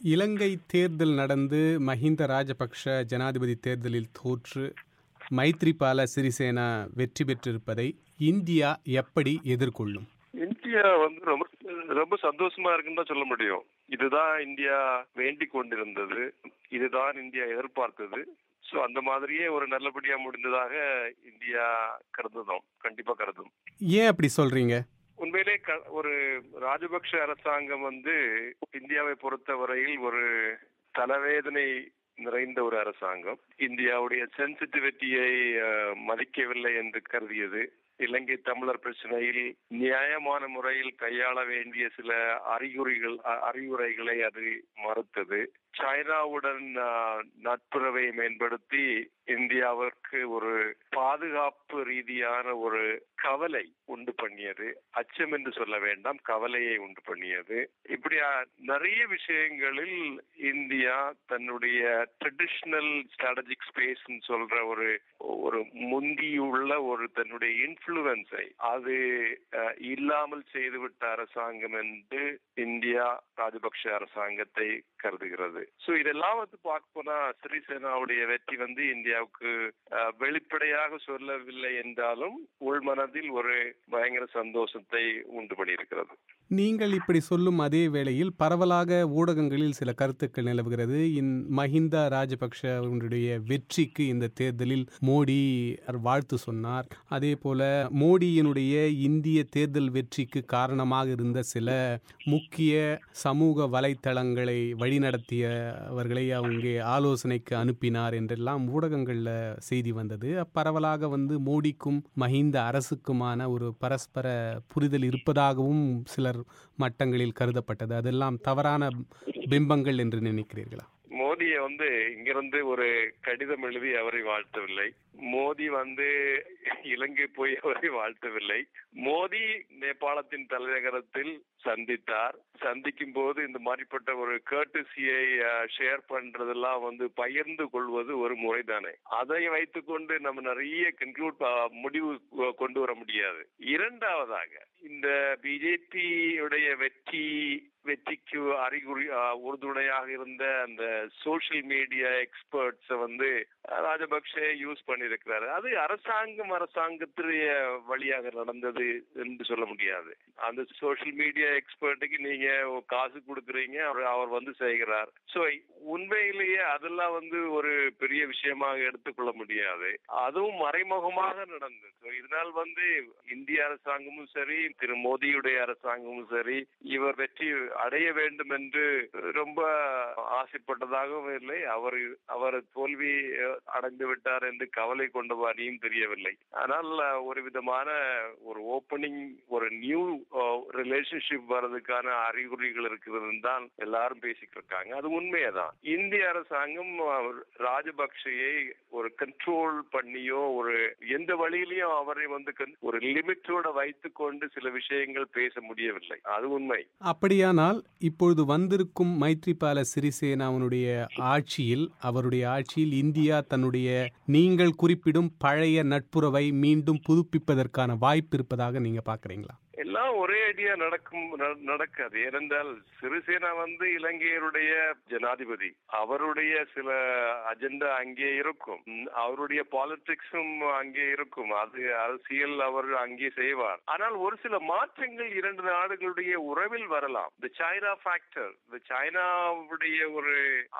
இலங்கை தேர்தல் நடந்து மஹிந்த ராஜபக்ஷ ஜனாதிபதி தேர்தலில் தோற்று மைத்ரிபால சிறிசேனா வெற்றி பெற்றிருப்பதை இந்தியா எப்படி எதிர்கொள்ளும் இந்தியா வந்து ரொம்ப ரொம்ப சந்தோஷமா இருக்குன்னு தான் சொல்ல முடியும் இதுதான் இந்தியா வேண்டிக் கொண்டிருந்தது இதுதான் இந்தியா எதிர்பார்த்தது சோ அந்த மாதிரியே ஒரு நல்லபடியா முடிந்ததாக இந்தியா கருதுதோம் கண்டிப்பா கருதும் ஏன் அப்படி சொல்றீங்க உண்மையிலே க- ஒரு ராஜபக்ஷ அரசாங்கம் வந்து இந்தியாவை பொறுத்தவரையில் ஒரு தலைவேதனை நிறைந்த ஒரு அரசாங்கம் இந்தியாவுடைய சென்சிட்டிவிட்டியை மதிக்கவில்லை என்று கருதியது இலங்கை தமிழர் பிரச்சனையில் நியாயமான முறையில் கையாள வேண்டிய சில அறிகுறிகள் அ- அறிவுரைகளை அது மறுத்தது சைனாவுடன் அஹ், நட்புறவை மேம்படுத்தி இந்தியாவிற்கு ஒரு பாதுகாப்பு ரீதியான ஒரு கவலை உண்டு பண்ணியது அச்சம் என்று சொல்ல வேண்டாம் கவலையை உண்டு பண்ணியது இப்படி அஹ், நிறைய விஷயங்களில் இந்தியா தன்னுடைய ட்ரெடிஷ்னல் ஸ்ட்ராட்டஜிக் ஸ்பேஸ் சொல்ற ஒரு ஒரு முந்தியுள்ள ஒரு தன்னுடைய இன்ஃப்ளூயன்ஸை அது அஹ், இல்லாமல் செய்துவிட்ட அரசாங்கம் என்று இந்தியா ராஜபக்ஷ அரசாங்கத்தை கருதுகிறது சோ இதெல்லாம் வந்து பார்க்க போனா சிறிசேனாவுடைய வெற்றி வந்து இந்தியாவுக்கு அஹ், வெளிப்படையாக சொல்லவில்லை என்றாலும் உள்மனதில் ஒரு பயங்கர சந்தோஷத்தை உண்டு பண்ணியிருக்கிறது நீங்கள் இப்படி சொல்லும் அதே வேளையில் பரவலாக ஊடகங்களில் சில கருத்துக்கள் நிலவுகிறது இன் மஹிந்தா ராஜபக்ஷ அவர்களுடைய வெற்றிக்கு இந்த தேர்தலில் மோடி வாழ்த்து சொன்னார் அதே போல மோடியினுடைய இந்திய தேர்தல் வெற்றிக்கு காரணமாக இருந்த சில முக்கிய சமூக வலைத்தளங்களை வழிநடத்தியவர்களை அவங்க ஆலோசனைக்கு அனுப்பினார் என்றெல்லாம் ஊடகங்களில் செய்தி வந்தது பரவலாக வந்து மோடிக்கும் மஹிந்த அரசுக்குமான ஒரு பரஸ்பர புரிதல் இருப்பதாகவும் சிலர் மட்டங்களில் கருதப்பட்டது அதெல்லாம் தவறான பிம்பங்கள் என்று நினைக்கிறீர்களா மோடியை வந்து இங்கிருந்து ஒரு கடிதம் எழுதி அவரை வாழ்த்தவில்லை மோடி வந்து இலங்கை போய் அவரை வாழ்த்தவில்லை மோடி நேபாளத்தின் தலைநகரத்தில் சந்தித்தார் சந்திக்கும் போது இந்த மாதிரிப்பட்ட ஒரு கேர்டசியை ஷேர் பண்றதெல்லாம் வந்து பகிர்ந்து கொள்வது ஒரு முறைதானே அதை வைத்துக்கொண்டு நம்ம நிறைய கன்க்ளூட் முடிவு கொ- கொண்டு வர முடியாது இரண்டாவதாக இந்த பிஜேபி உடைய வெற்றி வெற்றிக்கு அறிகுறி அஹ், உறுதுணையாக இருந்த அந்த சோஷியல் மீடியா எக்ஸ்பர்ட்ஸ் வந்து அஹ், ராஜபக்சே யூஸ் பண்ணியிருக்கிறாரு அது அரசாங்கம் அரசாங்கத்துடைய வழியாக நடந்தது என்று சொல்ல முடியாது அந்த சோஷியல் மீடியா எக்ஸ்பர்ட்டுக்கு நீங்க காசு கொடுக்குறீங்க அவர் அவர் வந்து செய்கிறார் சோ உண்மையிலேயே அதெல்லாம் வந்து ஒரு பெரிய விஷயமாக எடுத்துக்கொள்ள முடியாது அதுவும் மறைமுகமாக நடந்தது So, இதனால் வந்து இந்திய அரசாங்கமும் சரி திரு மோடியுடைய அரசாங்கமும் சரி இவர் வெற்றி அடைய வேண்டும் என்று ரொம்ப ஆசைப்பட்டதாகவும் இல்லை அவர் அவர் தோல்வி அஹ், அடைந்து விட்டார் என்று கவலை கொண்டவானியும் தெரியவில்லை ஆனால் அஹ், ஒரு விதமான ஒரு ஓப்பனிங் ஒரு நியூ ரிலேஷன்ஷிப் வர்றதுக்கான அறிகுறிகள் இருக்கிறதுன்னு தான் எல்லாரும் பேசிட்டு இருக்காங்க அது உண்மையதான் இந்திய அரசாங்கம் அஹ், ராஜபக்சேயை ஒரு கண்ட்ரோல் பண்ணியோ ஒரு எந்த வழியிலையும் அவரை வந்து con- ஒரு லிமிட்டோட வைத்துக்கொண்டு சில விஷயங்கள் பேச முடியவில்லை அது உண்மை அப்படியானால் இப்பொழுது வந்திருக்கும் மைத்ரிபால சிறிசேனாவினுடைய ஆட்சியில் அவருடைய ஆட்சியில் இந்தியா தன்னுடைய நீங்கள் குறிப்பிடும் பழைய நட்புறவை மீண்டும் புதுப்பிப்பதற்கான வாய்ப்பு இருப்பதாக நீங்க பாக்குறீங்களா எல்லாம் ஒரே அடியா நடக்கும் ந- நடக்காது ஏனென்றால் சிறிசேனா வந்து இலங்கையருடைய ஜனாதிபதி அவருடைய சில அஜெண்டா அங்கே இருக்கும் ம், அவருடைய பாலிடிக்ஸும் அங்கே இருக்கும் அது அரசியல் அவர் அங்கே செய்வார் ஆனால் ஒரு சில மாற்றங்கள் இரண்டு நாடுகளுடைய உறவில் வரலாம் இந்த சைனா ஃபேக்டர் இந்த சைனாவுடைய ஒரு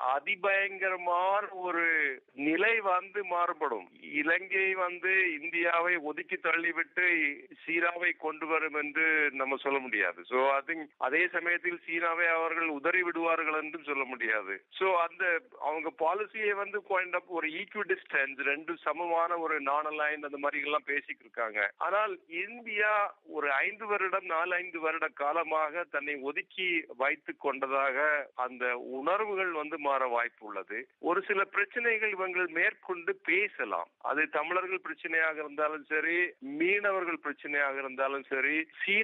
அதிபயங்கரமான ஒரு நிலை வந்து மாறுபடும் இலங்கை வந்து இந்தியாவை ஒதுக்கி தள்ளிவிட்டு சீனாவை கொண்டு வரும் என்று நம்ம சொல்ல முடியாது சோ அது அதே சமயத்தில் சீனாவை அவர்கள் உதறி விடுவார்கள் என்றும் சொல்ல முடியாது சோ அந்த அவங்க பாலிசியை வந்து kind of ஒரு ஈக்வி டிஸ்டன்ஸ் ரெண்டு சமமான ஒரு நான் அலைன் அந்த மாதிரி எல்லாம் பேசிட்டு இருக்காங்க ஆனால் இந்தியா ஒரு ஐந்து வருடம் நாலு ஐந்து வருட காலமாக தன்னை ஒதுக்கி வைத்துக் கொண்டதாக அந்த உணர்வுகள் வந்து மாற வாய்ப்பு உள்ளது ஒரு சில பிரச்சனைகள் இவங்கள் மேற்கொண்டு பேசலாம் அது தமிழர்கள் பிரச்சனையாக இருந்தாலும் சரி மீனவர்கள் பிரச்சனையாக இருந்தாலும் சரி சீனா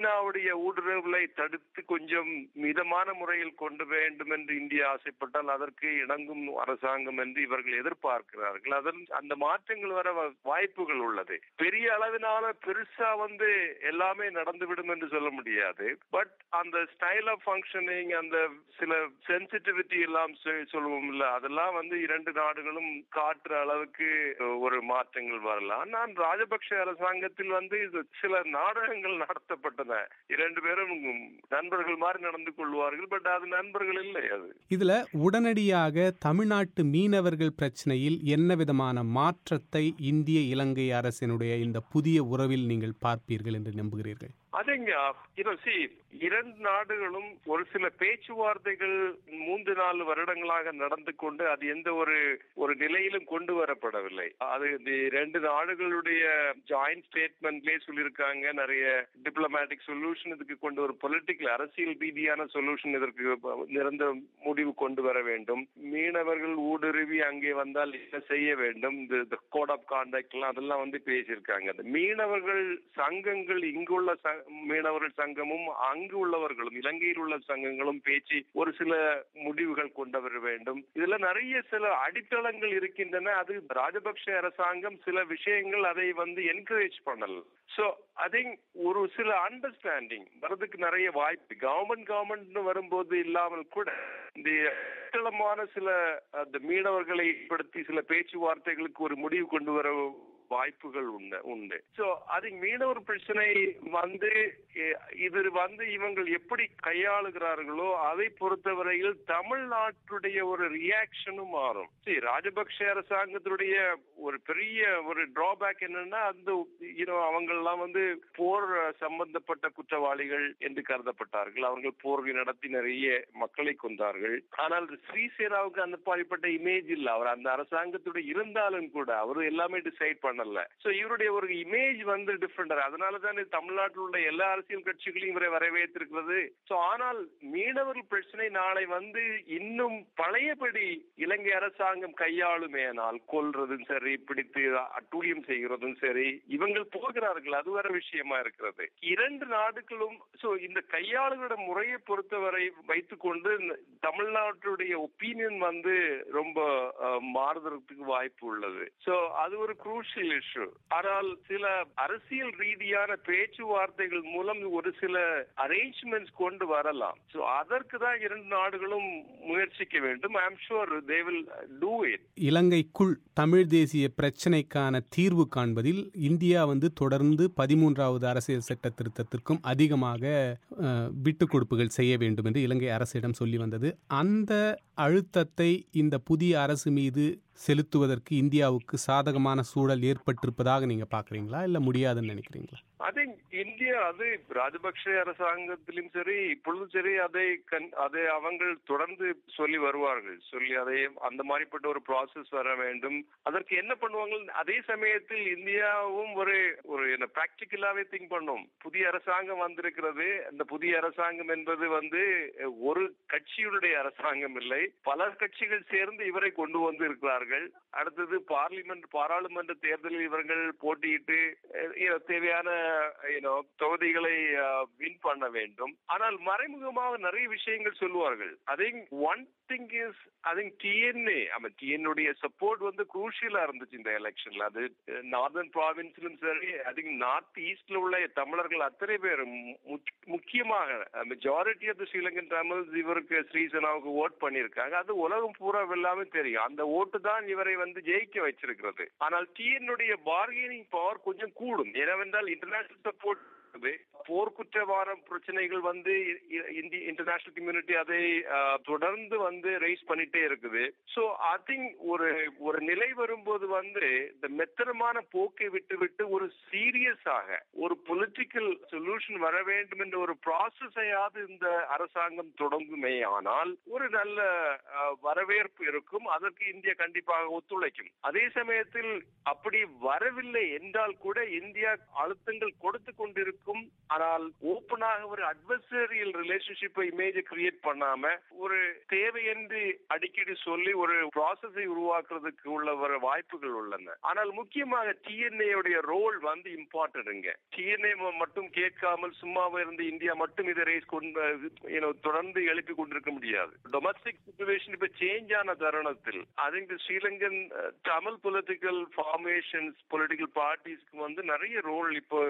சீனாவுடைய ஊடுருவலை தடுத்து கொஞ்சம் மிதமான முறையில் கொண்டு வேண்டும் என்று இந்தியா ஆசைப்பட்டால் அதற்கு இணங்கும் அரசாங்கம் என்று இவர்கள் எதிர்பார்க்கிறார்கள் அதன் அந்த மாற்றங்கள் வர வ- வாய்ப்புகள் உள்ளது பெரிய அளவினால பெருசா வந்து எல்லாமே நடந்துவிடும் என்று சொல்ல முடியாது பட் அந்த ஸ்டைல் ஆஃப் ஃபங்க்ஷனிங் அந்த சில சென்சிட்டிவிட்டி எல்லாம் சொ- சொல்லுவோம் இல்ல அதெல்லாம் வந்து இரண்டு நாடுகளும் காட்டுற அளவுக்கு ஒரு மாற்றங்கள் வரலாம் நான் ராஜபக்ஷ அரசாங்கத்தில் வந்து இது சில நாடகங்கள் நடத்தப்பட்டன இரண்டு பேரும் நண்பர்கள் மாதிரி நடந்து கொள்வார்கள் பட் அது நண்பர்கள் இல்லை அது இதுல உடனடியாக தமிழ்நாட்டு மீனவர்கள் பிரச்சனையில் என்ன விதமான மாற்றத்தை இந்திய இலங்கை அரசினுடைய இந்த புதிய உறவில் நீங்கள் பார்ப்பீர்கள் என்று நம்புகிறீர்கள் அதுங்க you see இரண்டு நாடுகளும் ஒரு சில பேச்சுவார்த்தைகள் மூன்று நாலு வருடங்களாக நடந்து கொண்டு அது எந்த ஒரு ஒரு நிலையிலும் கொண்டு வரப்படவில்லை அது இந்த ரெண்டு நாடுகளுடைய ஜாயிண்ட் ஸ்டேட்மெண்ட்லயே சொல்லியிருக்காங்க நிறைய டிப்ளமேட்டிக் சொல்யூஷன் இதுக்கு கொண்டு ஒரு பொலிட்டிக்கல் அரசியல் ரீதியான சொல்யூஷன் இதற்கு நிரந்தர முடிவு கொண்டு வர வேண்டும் மீனவர்கள் ஊடுருவி அங்கே வந்தால் என்ன செய்ய வேண்டும் இந்த கோட் ஆஃப் கான்டாக்ட் எல்லாம் அதெல்லாம் வந்து பேசியிருக்காங்க அந்த மீனவர்கள் சங்கங்கள் இங்குள்ள ச- மீனவர்கள் சங்கமும் அங்கு உள்ளவர்களும் இலங்கையில் உள்ள சங்கங்களும் பேச்சு ஒரு சில முடிவுகள் கொண்டு வர வேண்டும் இதுல நிறைய சில அடித்தளங்கள் இருக்கின்றன அது ராஜபக்ஷ அரசாங்கம் சில விஷயங்கள் அதை வந்து என்கரேஜ் பண்ணல சோ ஐ திங்க் ஒரு சில அண்டர்ஸ்டாண்டிங் வரதுக்கு நிறைய வாய்ப்பு கவர்மெண்ட் கவர்மெண்ட் வரும்போது இல்லாமல் கூட இந்த அடித்தளமான சில அந்த மீனவர்களை ஏற்படுத்தி சில பேச்சுவார்த்தைகளுக்கு ஒரு முடிவு கொண்டு வர வாய்ப்புகள் உண்டு உண்டு சோ அது மீனவர் பிரச்சனை வந்து எ- இது வந்து இவங்கள் எப்படி கையாளுகிறார்களோ அதை பொறுத்தவரையில் தமிழ்நாட்டுடைய ஒரு ரியாக்ஷனும் மாறும் சரி ராஜபக்ஷ அரசாங்கத்தினுடைய ஒரு பெரிய ஒரு டிராபேக் என்னன்னா அந்த யூனோ அவங்கெல்லாம் வந்து போர் சம்பந்தப்பட்ட குற்றவாளிகள் என்று கருதப்பட்டார்கள் அவர்கள் போர் நடத்தி நிறைய மக்களை கொண்டார்கள் ஆனால் ஸ்ரீசேனாவுக்கு அந்த மாதிரிப்பட்ட இமேஜ் இல்ல அவர் அந்த அரசாங்கத்துடைய இருந்தாலும் கூட அவர் எல்லாமே டிசைட் பண்ணல சோ இவருடைய ஒரு இமேஜ் வந்து டிஃப்ரெண்ட் அதனால தான் தமிழ்நாட்டில் உள்ள எல்லா அரசியல் கட்சிகளையும் இவரை வரவேற்றிருக்கிறது சோ ஆனால் மீனவர்கள் பிரச்சனை நாளை வந்து இன்னும் பழையபடி இலங்கை அரசாங்கம் கையாளுமேனால் கொல்றதும் சரி பிடித்து அட்டூழியம் செய்கிறதும் சரி இவங்கள் போகிறார்கள் அது வேற விஷயமா இருக்கிறது இரண்டு நாடுகளும் சோ இந்த கையாளுகிற முறையை பொறுத்தவரை வைத்துக்கொண்டு இந்த தமிழ்நாட்டுடைய ஒப்பீனியன் வந்து ரொம்ப அஹ், மாறுதலுக்கு வாய்ப்பு உள்ளது சோ அது ஒரு குரூஷியல் இஷ்யூ ஆனால் சில அரசியல் ரீதியான பேச்சுவார்த்தைகள் மூலம் ஒரு சில அரேஞ்ச்மெண்ட்ஸ் கொண்டு வரலாம் சோ அதற்கு தான் இரண்டு நாடுகளும் முயற்சிக்க வேண்டும் I am sure they will do it இலங்கைக்குள் தமிழ் தேசிய பிரச்சினைக்கான தீர்வு காண்பதில் இந்தியா வந்து தொடர்ந்து பதிமூன்றாவது அரசியல் சட்ட திருத்தத்திற்கும் அதிகமாக அஹ், விட்டுக் கொடுப்புகள் செய்ய வேண்டும் என்று இலங்கை அரசிடம் சொல்லி வந்தது அந்த அழுத்தத்தை இந்த புதிய அரசு மீது செலுத்துவதற்கு இந்தியாவுக்கு சாதகமான சூழல் ஏற்பட்டிருப்பதாக நீங்க பாக்குறீங்களா இல்ல முடியாதுன்னு நினைக்கிறீங்களா அது இந்தியா அது ராஜபக்ஷ அரசாங்கத்திலும் சரி இப்பொழுதும் சரி அதை கண் அதை அவங்கள் தொடர்ந்து சொல்லி வருவார்கள் சொல்லி அதை அந்த மாதிரிப்பட்ட ஒரு ப்ராசஸ் வர வேண்டும் அதற்கு என்ன பண்ணுவாங்க அதே சமயத்தில் இந்தியாவும் ஒரு ஒரு என்ன பிராக்டிக்கலாவே திங்க் பண்ணும் புதிய அரசாங்கம் வந்திருக்கிறது அந்த புதிய அரசாங்கம் என்பது வந்து ஒரு கட்சியுடைய அரசாங்கம் இல்லை பல கட்சிகள் சேர்ந்து இவரை கொண்டு வந்து இருக்கிறார்கள் அடுத்தது பார்லிமெண்ட் பாராளுமன்ற தேர்தலில் இவர்கள் போட்டியிட்டு அஹ், you know, தேவையான you know, தொகுதிகளை வின் பண்ண வேண்டும் ஆனால் மறைமுகமாக நிறைய விஷயங்கள் சொல்லுவார்கள் I one thing is I think TNA டிஎன்னுடைய சப்போர்ட் வந்து குரூஷியலா இருந்துச்சு இந்த எலெக்ஷன்ல அது நார்தர்ன் ப்ராவின்ஸ்லும் சரி ஐ திங்க் நார்த் ஈஸ்ட்ல உள்ள தமிழர்கள் அத்தனை பேரும் முக்- முக்கியமாக majority of the Sri Lankan Tamils இவருக்கு ஸ்ரீசனாவுக்கு ஓட் பண்ணியிருக்காங்க அது உலகம் பூரா எல்லாமே தெரியும் அந்த ஓட்டு தான் இவரை வந்து ஜெயிக்க வச்சிருக்கிறது ஆனால் டிஎன்னுடைய பார்கெனிங் பவர் கொஞ்சம் கூடும் ஏனென்றால் இன்டர்நேஷனல் சப்போர்ட் போர் குற்றவாரம் பிரச்சனைகள் வந்து இ- இந்தி இன்டர்நேஷனல் கம்யூனிட்டி அதை ஆஹ், தொடர்ந்து வந்து ரைஸ் பண்ணிட்டே இருக்குது சோ ஐ திங்க் ஒரு ஒரு நிலை வரும்போது வந்து இந்த மெத்தனமான போக்கை விட்டு விட்டு ஒரு சீரியஸாக ஒரு பொலிட்டிக்கல் சொல்யூஷன் வர வேண்டும் என்ற ஒரு ப்ராசஸையாவது இந்த அரசாங்கம் தொடங்குமே ஆனால் ஒரு நல்ல ஆஹ், வரவேற்பு இருக்கும் அதற்கு இந்தியா கண்டிப்பாக ஒத்துழைக்கும் அதே சமயத்தில் அப்படி வரவில்லை என்றால் கூட இந்தியா அழுத்தங்கள் கொடுத்து கொண்டிருக்கும் இருக்கும் ஆனால் ஓப்பனாக ஒரு அட்வர்சரியல் ரிலேஷன்ஷிப்பை இமேஜ் கிரியேட் பண்ணாம ஒரு தேவையென்று அடிக்கடி சொல்லி ஒரு ப்ராசஸை உருவாக்குறதுக்கு உள்ள வர வாய்ப்புகள் உள்ளன ஆனால் முக்கியமாக டிஎன்ஏ உடைய ரோல் வந்து இம்பார்ட்டன்ட்ங்க டிஎன்ஏ மட்டும் கேட்காமல் சும்மாவே இருந்து இந்தியா மட்டும் இதை ரேஸ் கொண்டு தொடர்ந்து எழுப்பி கொண்டிருக்க முடியாது டொமஸ்டிக் சுச்சுவேஷன் இப்ப சேஞ்ச் ஆன தருணத்தில் I think Sri Lankan Tamil political formations political பார்ட்டிஸ்க்கு வந்து நிறைய ரோல் இப்போ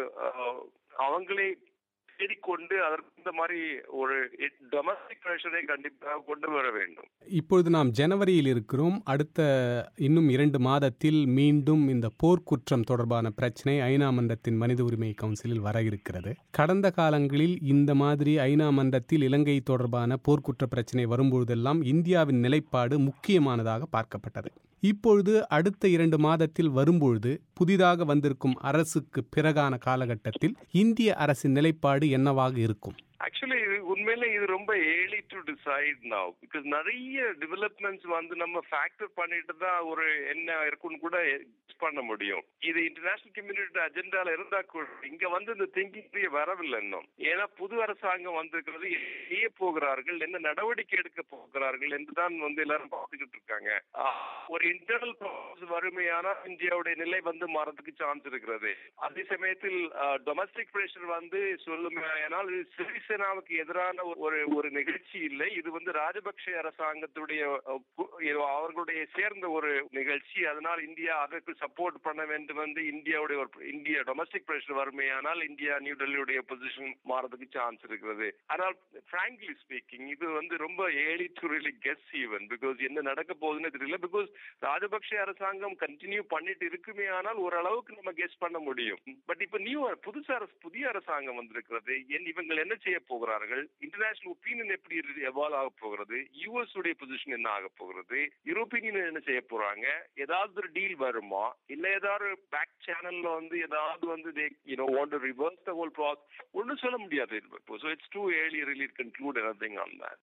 அவங்களே தேடிக்கொண்டு அதற்கு இந்த மாதிரி ஒரு டொமஸ்டிக் பிரஷரை கண்டிப்பாக கொண்டு வர வேண்டும் இப்பொழுது நாம் ஜனவரியில் இருக்கிறோம் அடுத்த இன்னும் இரண்டு மாதத்தில் மீண்டும் இந்த போர்க்குற்றம் தொடர்பான பிரச்சனை ஐநா மன்றத்தின் மனித உரிமை கவுன்சிலில் வர இருக்கிறது கடந்த காலங்களில் இந்த மாதிரி ஐநா மன்றத்தில் இலங்கை தொடர்பான போர்க்குற்ற பிரச்சனை வரும்பொழுதெல்லாம் இந்தியாவின் நிலைப்பாடு முக்கியமானதாக பார்க்கப்பட்டது இப்பொழுது அடுத்த இரண்டு மாதத்தில் வரும்பொழுது புதிதாக வந்திருக்கும் அரசுக்கு பிறகான காலகட்டத்தில் இந்திய அரசின் நிலைப்பாடு என்னவாக இருக்கும் ஆக்சுவலி உண்மையில இது ரொம்ப early to decide now because நிறைய டெவலப்மெண்ட்ஸ் வந்து நம்ம ஃபேக்டர் பண்ணிட்டு தான் ஒரு என்ன இருக்குன்னு கூட பண்ண முடியும் இது இன்டர்நேஷனல் கம்யூனிட்டி அஜெண்டால இருந்தா கூட இங்க வந்து இந்த திங்கிங் வரவில்லை இன்னும் ஏன்னா புது அரசாங்கம் வந்திருக்கிறது செய்ய போகிறார்கள் என்ன நடவடிக்கை எடுக்க போகிறார்கள் என்றுதான் வந்து எல்லாரும் பார்த்துக்கிட்டு இருக்காங்க ஒரு இன்டர்னல் ப்ராசஸ் வறுமையான இந்தியாவுடைய நிலை வந்து மாறதுக்கு சான்ஸ் இருக்கிறது அதே சமயத்தில் டொமஸ்டிக் பிரஷர் வந்து சொல்லுமே ஏனால் சிறிசேனாவுக்கு எதிரான ஒரு ஒரு நிகழ்ச்சி இல்லை இது வந்து ராஜபக்ஷ அரசாங்கத்துடைய அவர்களுடைய சேர்ந்த ஒரு நிகழ்ச்சி அதனால் இந்தியா அதற்கு சப்போர்ட் பண்ண வேண்டும் என்று இந்தியாவுடைய ஒரு இந்தியா டொமஸ்டிக் பிரஷர் வறுமையானால் இந்தியா நியூ டெல்லியுடைய பொசிஷன் மாறதுக்கு சான்ஸ் இருக்கிறது ஆனால் பிராங்க்லி ஸ்பீக்கிங் இது வந்து ரொம்ப early to really guess even because என்ன நடக்க போகுதுன்னு தெரியல பிகாஸ் ராஜபக்ஷ அரசாங்கம் கண்டினியூ பண்ணிட்டு இருக்குமே ஆனால் ஓரளவுக்கு நம்ம கெஸ் பண்ண முடியும் பட் இப்ப நியூ புதுசு அரசு புதிய அரசாங்கம் வந்திருக்கிறது இவங்க என்ன செய்ய போகிறார்கள் இன்டர்நேஷனல் ஒப்பீனியன் எப்படி எவால்வ் ஆக போகிறது யூஎஸ் உடைய பொசிஷன் என்ன ஆக போகிறது யூரோப்பியன் யூனியன் என்ன செய்ய போறாங்க ஏதாவது ஒரு டீல் வருமா இல்ல ஏதாவது பேக் சேனல்ல வந்து ஏதாவது வந்து they you know want to reverse the whole process ஒன்றும் சொல்ல முடியாது so it's too early really conclude anything on that